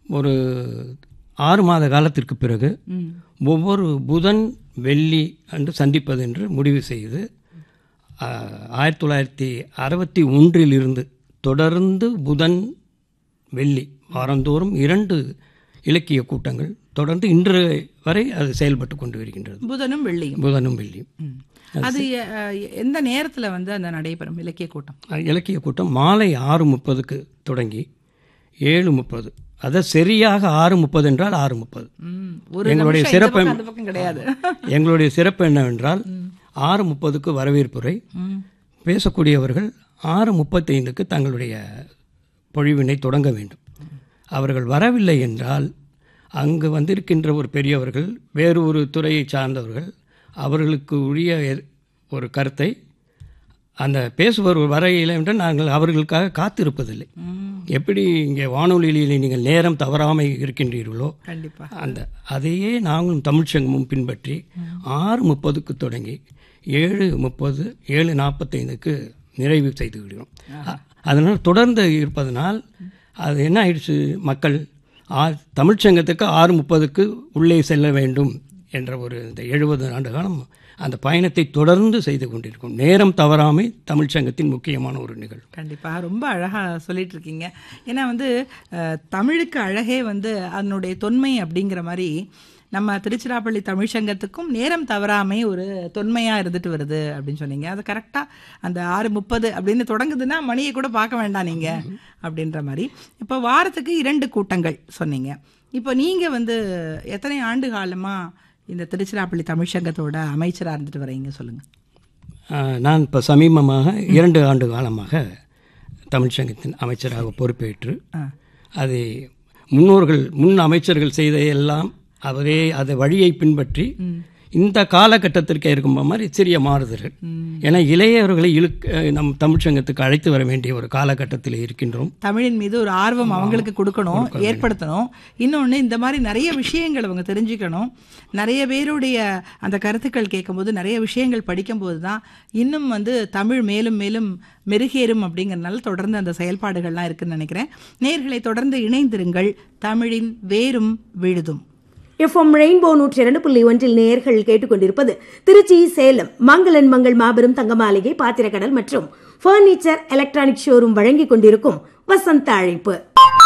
ஒரு ஆறு மாத காலத்திற்கு பிறகு ஒவ்வொரு புதன் வெள்ளி அன்று சந்திப்பது என்று முடிவு செய்து ஆ, ஆயிரத்தி தொள்ளாயிரத்தி அறுபத்தி ஒன்றிலிருந்து தொடர்ந்து புதன் வெள்ளி வாரந்தோறும் இரண்டு இலக்கிய கூட்டங்கள் தொடர்ந்து இன்று வரை அது செயல்பட்டு கொண்டு வருகின்றது புதனும் வெள்ளியும் புதனும் வெள்ளியும் ம். அது அஹ், எந்த நேரத்துல வந்து அந்த நடைபெறும் இலக்கிய கூட்டம் அஹ், இலக்கிய கூட்டம் மாலை ஆறு முப்பதுக்கு தொடங்கி ஏழு முப்பது அதை சரியாக ஆறு முப்பது என்றால் ஆறு முப்பது ம். ஒரு எங்களுடைய நிமிஷம் இந்த சிறப்பு பக்கம், அந்த பக்கம் கிடையாது எங்களுடைய சிறப்பு என்னவென்றால் ஆறு முப்பதுக்கு வரவேற்புரை ம். பேசக்கூடியவர்கள் ஆறு முப்பத்தைந்துக்கு தங்களுடைய பொழிவினை தொடங்க வேண்டும் அவர்கள் வரவில்லை என்றால் அங்கு வந்திருக்கின்ற ஒரு பெரியவர்கள் வேறு ஒரு துறையை சார்ந்தவர்கள் அவர்களுக்கு உரிய எ- ஒரு கருத்தை அந்த பேசுபவர் வரையில் என்று நாங்கள் அவர்களுக்காக காத்திருப்பதில்லை ம். எப்படி இங்கே வானொலியிலே நீங்கள் நேரம் தவறாமல் இருக்கின்றீர்களோ கண்டிப்பா அந்த அதையே நாங்களும் தமிழ்ச்சங்கமும் பின்பற்றி ஆறு முப்பதுக்கு தொடங்கி ஏழு முப்பது ஏழு நாற்பத்தைந்துக்கு நிறைவு செய்து விடுவோம் அ- அதனால் தொடர்ந்து இருப்பதனால் அது என்ன ஆயிடுச்சு மக்கள் ஆ தமிழ்ச்சங்கத்துக்கு ஆறு முப்பதுக்கு உள்ளே செல்ல வேண்டும் என்ற ஒரு இந்த எழுபது ஆண்டு காலம் அந்த பயணத்தை தொடர்ந்து செய்து கொண்டிருக்கும் நேரம் தவறாமை தமிழ்ச்சங்கத்தின் முக்கியமான ஒரு நிகழ்வு கண்டிப்பா ரொம்ப அழகா சொல்லிட்டு இருக்கீங்க ஏன்னா வந்து அஹ், தமிழுக்கு அழகே வந்து அதனுடைய தொன்மை அப்படிங்கிற மாதிரி நம்ம திருச்சிராப்பள்ளி தமிழ்ச்சங்கத்துக்கும் நேரம் தவறாமை ஒரு தொன்மையா இருந்துட்டு வருது அப்படின்னு சொன்னீங்க அது கரெக்டா அந்த ஆறு முப்பது அப்படின்னு தொடங்குதுன்னா மணியை கூட பார்க்க வேண்டாம் நீங்க அப்படின்ற மாதிரி இப்போ வாரத்துக்கு இரண்டு கூட்டங்கள் சொன்னீங்க இப்போ நீங்க வந்து எத்தனை ஆண்டு காலமா இந்த திருச்சிராப்பள்ளி தமிழ்ச்சங்கத்தோட அமைச்சரா இருந்துட்டு வரீங்க சொல்லுங்க ஆஹ், நான் இப்போ சமீபமாக இரண்டு ஆண்டு காலமாக தமிழ்ச்சங்கத்தின் அமைச்சராக பொறுப்பேற்று அதை முன்னோர்கள் முன் அமைச்சர்கள் செய்த எல்லாம் அவரே அதை வழியை பின்பற்றி இந்த காலகட்டத்திற்கு இருக்கும் மாதிரி சிறிய மாறுதல்கள் ஏன்னா இளையவர்களை இழுக்க நம் தமிழ்ச்சங்கத்துக்கு அழைத்து வர வேண்டிய ஒரு காலகட்டத்தில் இருக்கின்றோம் தமிழின் மீது ஒரு ஆர்வம் அவங்களுக்கு கொடுக்கணும் ஏற்படுத்தணும் இன்னொன்று இந்த மாதிரி நிறைய விஷயங்கள் அவங்க தெரிஞ்சுக்கணும் நிறைய பேருடைய அந்த கருத்துக்கள் கேட்கும்போது நிறைய விஷயங்கள் படிக்கும்போது தான் இன்னும் வந்து தமிழ் மேலும் மேலும் மெருகேறும் அப்படிங்கறதுனால தொடர்ந்து அந்த செயல்பாடுகள்லாம் இருக்குன்னு நினைக்கிறேன் நேர்களை தொடர்ந்து இணைந்திருங்கள் தமிழின் வேரும் விழுதும் எஃப்எம் ரெயின்போ நூற்றி இரண்டு புள்ளி ஒன்றில் நேயர்கள் கேட்டுக்கொண்டிருப்பது திருச்சி சேலம் மங்களன் மங்கள் மாபெரும் தங்க மாளிகை பாத்திரக்கடல் மற்றும் பர்னிச்சர் எலக்ட்ரானிக் ஷோரூம் வழங்கிக் கொண்டிருக்கும் வசந்த அழைப்பு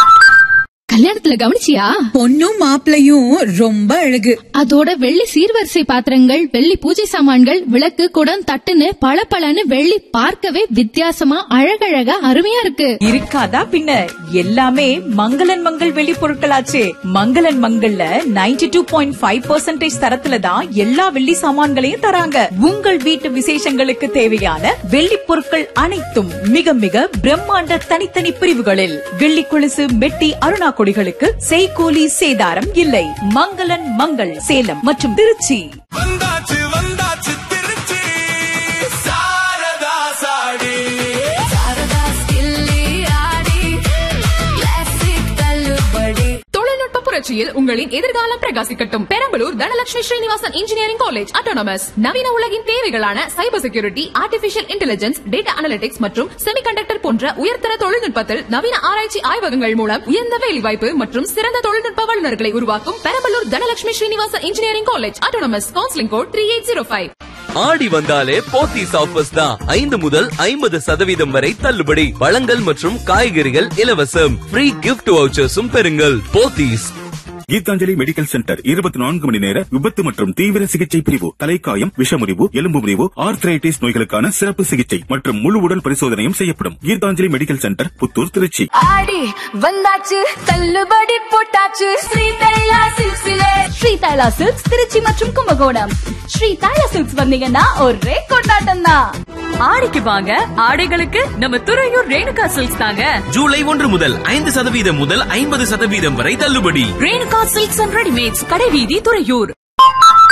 கல்யாணத்துல கவனிச்சியா பொண்ணும் மாப்பிளையும் ரொம்ப அழகு அதோட வெள்ளி சீர்வரிசை பாத்திரங்கள் வெள்ளி பூஜை சாமான்கள் விளக்கு குடம் தட்டுன்னு பளபளன்னு வெள்ளி பார்க்கவே வித்தியாசமா அழகழகா அருமையா இருக்கு இருக்காதா பின்ன எல்லாமே மங்களன் மங்கள் வெளி பொருட்களாச்சே மங்களன் மங்கள்ல 92.5% டூ பாயிண்ட் ஃபைவ் பர்சன்டேஜ் தரத்துல தான் எல்லா வெள்ளி சாமான்களையும் தராங்க உங்கள் வீட்டு விசேஷங்களுக்கு தேவையான வெள்ளி பொருட்கள் அனைத்தும் மிக மிக பிரம்மாண்ட தனித்தனி பிரிவுகளில் வெள்ளி கொலுசு மெட்டி அருணா கொடிகளுக்கு செய்கூலி சேதாரம் இல்லை மங்களன் மங்கள் சேலம் மற்றும் திருச்சி வந்தாச்சு வந்தாச்சு திருச்சி சாரதா சாடி தொழில்நுட்ப புரட்சியில் உங்களின் எதிர்காலம் பிரகாசிக்கட்டும் Perambalur Dhanalakshmi Srinivasan engineering college autonomous நவீன உலகின் தேவைகளான cyber security artificial intelligence data analytics மற்றும் செமிகண்டக்டர் போன்ற உயர்தர தொழில்நுட்பத்தில் நவீன ஆராய்ச்சி ஆய்வகங்கள் மூலம் உயர்ந்த வேலைவாய்ப்பு மற்றும் சிறந்த தொழில்நுட்ப வல்லுநர்களை உருவாக்கும் Perambalur Dhanalakshmi Srinivasan engineering college autonomous counselling code three eight zero five Aadi வந்தாலே போத்தீஸ் ஆஃபர்ஸ் தான் ஐந்து முதல் ஐம்பது சதவீதம் வரை தள்ளுபடி பழங்கள் மற்றும் காய்கறிகள் இலவசம் ஃப்ரீ கிஃப்ட் வவுச்சர்ஸும் பெறுங்கள் போத்தீஸ் கீதாஞ்சலி மெடிக்கல் சென்டர் இருபத்தி நான்கு மணி நேர விபத்து மற்றும் தீவிர சிகிச்சை பிரிவு தலைக்காயம் விஷமுறிவு எலும்பு முறிவு ஆர்த்ரைட்டிஸ் நோய்களுக்கான சிறப்பு சிகிச்சை மற்றும் முழு உடல் பரிசோதனையும் செய்யப்படும் கீதாஞ்சலி மெடிக்கல் சென்டர் புத்தூர் திருச்சி ஆடி வந்தாச்சு தள்ளுபடி போட்டாச்சு ஸ்ரீ தைலா சில்க்ஸ்ல ஸ்ரீ தைலா சில்க்ஸ் திருச்சி மற்றும் கும்பகோணம் ஸ்ரீ தைலா சில்க்ஸ் வந்தீங்கன்னா ஒரே கொண்டாட்டம் தான் ஆடிக்கு வாங்க ஆடைகளுக்கு நம்ம துறையூர் ரேணுகா சில்க்ஸ் தாங்க ஜூலை ஒன்று முதல் ஐந்து சதவீதம் முதல் ஐம்பது சதவீதம் வரை தள்ளுபடி ரேணுகா சில்க்ஸ் அண்ட் ரெடிமேட்ஸ் கடைவீதி துறையூர்